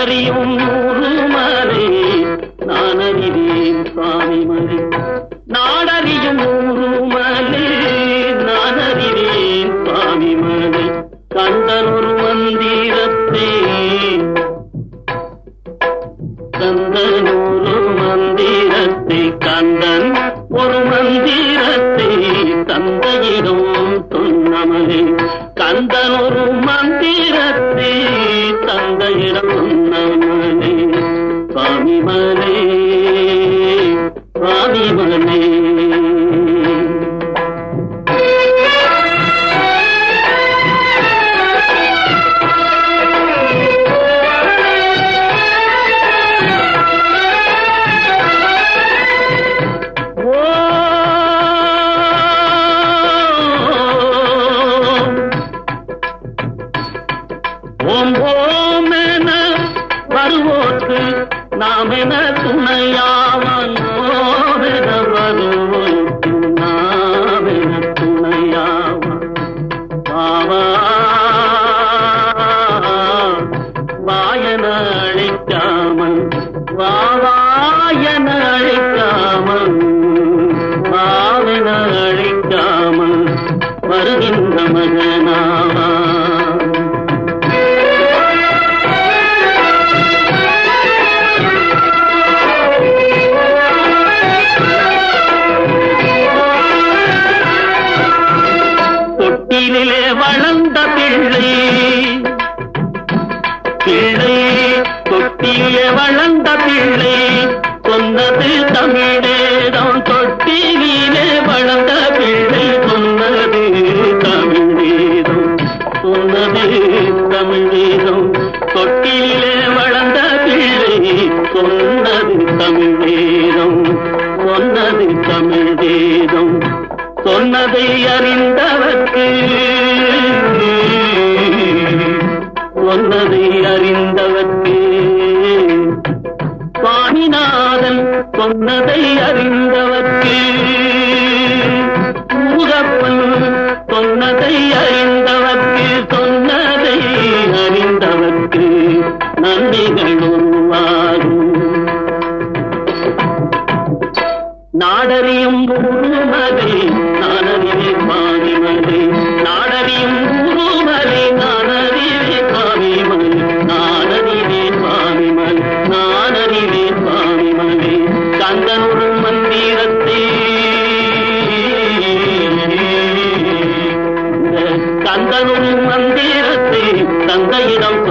நாடறியும் ஊருமலை நான் அறிவேன் சுவாமி மலை நாடறியும் ஊருமலை நான் அறிவேன் சுவாமி மலை கந்தன் ஒரு மந்திரத்தை கந்தன் ஒரு மந்திரத்தை கந்தன் ஒரு மந்திரத்தை தந்தையிடம் சொன்னமலே கந்தன் ஒரு மந்திரத்தை தந்தையிடம் சொன்னமலே சுவாமி மலே சுவாமி மலே ஓம் ஓம் என வருவோர்க்கு நாம் என துணையாவன் ஓம் என வருவோர்க்கு நாம் என துணையாவன் பாவா வாயன அழைக்காமல் வாவாயன அழைக்காமல் வாவென அழைக்காமல் வருகின்ற மகனாவா தொட்டிலே வளர்ந்த பிள்ளை பிள்ளை தொட்டிலே வளர்ந்த பிள்ளை சொன்னது தமிழேதான் தொட்டிலே வளர்ந்த பிள்ளை சொன்னது தமிழேதம் சொன்னது தமிழேதம் தொட்டிலே வளர்ந்த பிள்ளை சொன்னது தமிழேதம் சொன்னது தமிழேதம் சொன்னதை அறிந்தவர்க்கு சொன்னதை அறிந்தவர்க்கு சுவாமிநாதன் சொன்னதை அறிந்தவர்க்கு முருகப்பன் சொன்னதை அறிந்தவர்க்கு சொன்னதை அறிந்தவர்க்கு நன்றிகள் உருவாகும் நாடறியும் ஊருமலை நானறிவே பாவிமலை நாடறியும் ஊருமலை நானறிவே பாவிமலை நானறிவே பாவிமலை நானறிவே பாவிமலை கந்தனொரு மந்திரத்தை இந்த கந்தனொரு மந்திரத்தை தந்தையிடம்